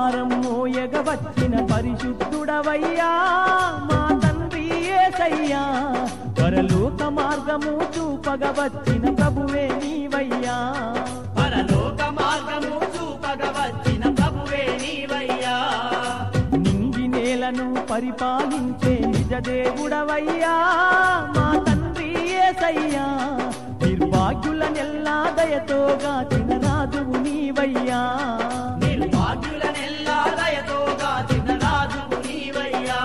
భారం మోయగ వచ్చిన పరిశుద్ధుడవయ్యా మా తండ్రి ఏసయ్యా పరలోక మార్గము చూపగ వచ్చిన ప్రభువే నీవయ్యా పరలోక మార్గము చూపగ వచ్చిన ప్రభువే నీవయ్యా నింగి నేలను పరిపాలించే నిజ దేవుడవయ్యా మా తండ్రి ఏసయ్యా నిర్భాగ్యులనెల్లా దయతో గాచిన రాజువు నీవయ్యా నిర్భాగ్యులనెల్లా దయతో గాచిన రాజువు నీవయ్యా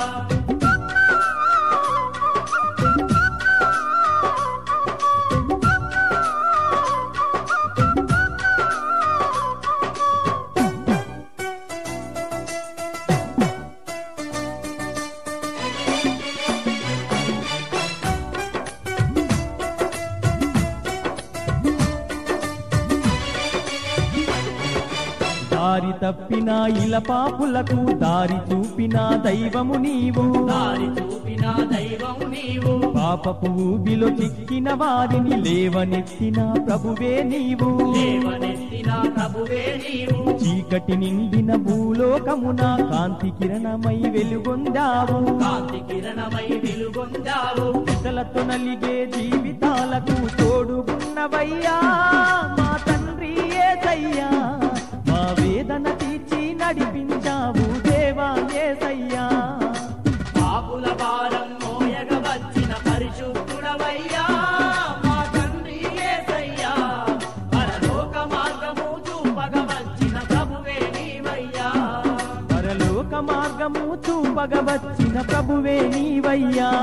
దారి తప్పిన ఇల పాపులకు దారి చూపిన దైవము నీవు దారి చూపిన దైవం నీవు పాపపు ఊబిలో చిక్కిన వారిని లేవనెత్తిన ప్రభువే నీవు లేవనెత్తిన ప్రభువే నీవు చీకటి నిండిన భూలోకమున కాంతి కిరణమై వెలుగొందావు కాంతి కిరణమై వెలుగొందావు పెద్దలతో నలిగే జీవితాలకు తోడుగున్నవయ్యా మా తండ్రి ఏసయ్యా మా వేదన తీర్చి నడిపించావు దేవా ఏసయ్యా పాపుల భారం మోయగ వచ్చిన పరిశుద్ధుడవయ్యా మా తండ్రి యేసయ్యా పరలోక మార్గము చూపగ వచ్చిన ప్రభువే నీవయ్యా పరలోక మార్గము చూపగ వచ్చిన ప్రభువే నీవయ్యా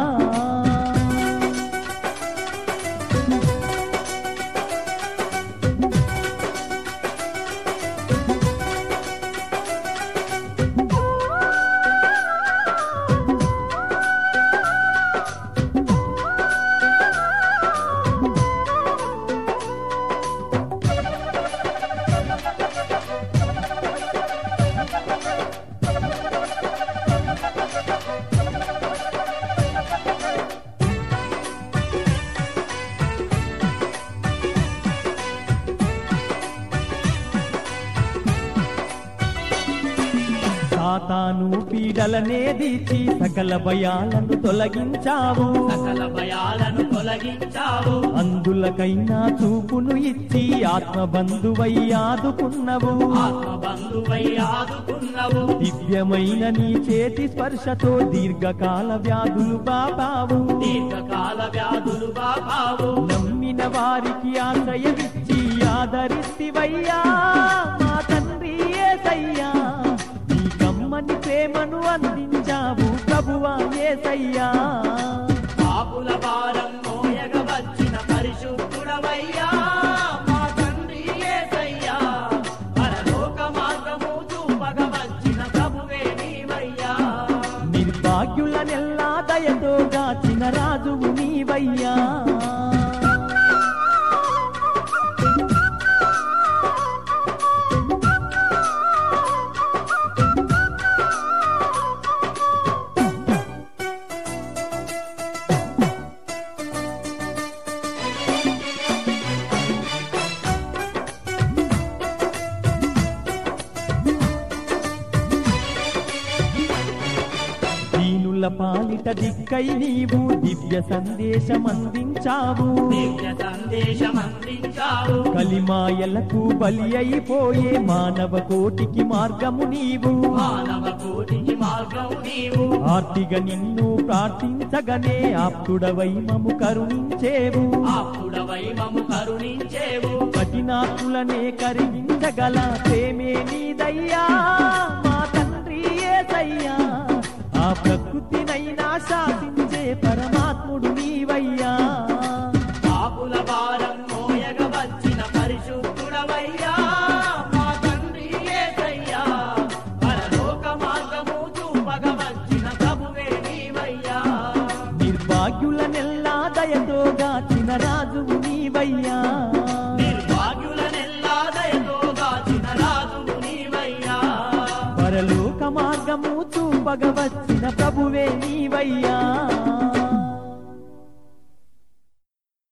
సాతాను పీడలనే దీచి సకల భయాలను తొలగించావు సకల భయాలను తొలగించావు అందులకైనా చూపును ఇచ్చి ఆత్మబంధువై ఆదుకున్నవు ఆత్మబంధువై ఆదుకున్నవు దివ్యమైన నీ చేతి స్పర్శతో దీర్ఘకాల వ్యాధులు బాబావు దీర్ఘకాల వ్యాధులు బాబావు నమ్మిన వారికి ఆశ్రయమిచ్చి ఆదరిస్తివయ్యా మా తండ్రి ఏసయ్యా నీ కమ్మని ప్రేమను అందించావు ప్రభువా ఏసయ్యా పాపుల భారం మోయగ వచ్చిన పరిశుద్ధుడవయ్యా మా తండ్రి యేసయ్యా పరలోక మార్గము చూపగ వచ్చిన ప్రభువే నీవయ్యా నిర్భాగ్యులనెల్లా దయతో గాచిన రాజువు నీవయ్యా దీనుల పాలిట దిక్కై నీవు దివ్య సందేశం అందించావు దివ్య సందేశం అందించావు కలిమాయలకు బలి అయిపోయే మానవ కోటికి మార్గము నీవు మానవ కోటికి మార్గం నీవు ఆర్తిగా నిన్ను ప్రార్థించగనే ఆప్తుడవై మము కరుణించేవు ఆపుడవై మము కరుణించేవు కఠినాత్ములనే కరిగించగల ప్రేమే నీదయ్యా మా తండ్రి ఏసయ్యా ఆ ప్రకృతినైనా శాసించే పరమాత్ముడు నీవయ్యా పాపుల భారం మోయగ వచ్చిన పరిశుద్ధుడవయ్యా మా తండ్రి యేసయ్యా పరలోక మార్గము చూపగ వచ్చిన ప్రభువే నీవయ్యా నిర్భాగ్యులనెల్లా దయతో గాచిన రాజువు నీవయ్యా నిర్భాగ్యులనెల్లా దయతో గాచిన రాజువు నీవయ్యా పరలోక మార్గము చూపగ వచ్చిన ప్రభువే నీవయ్యా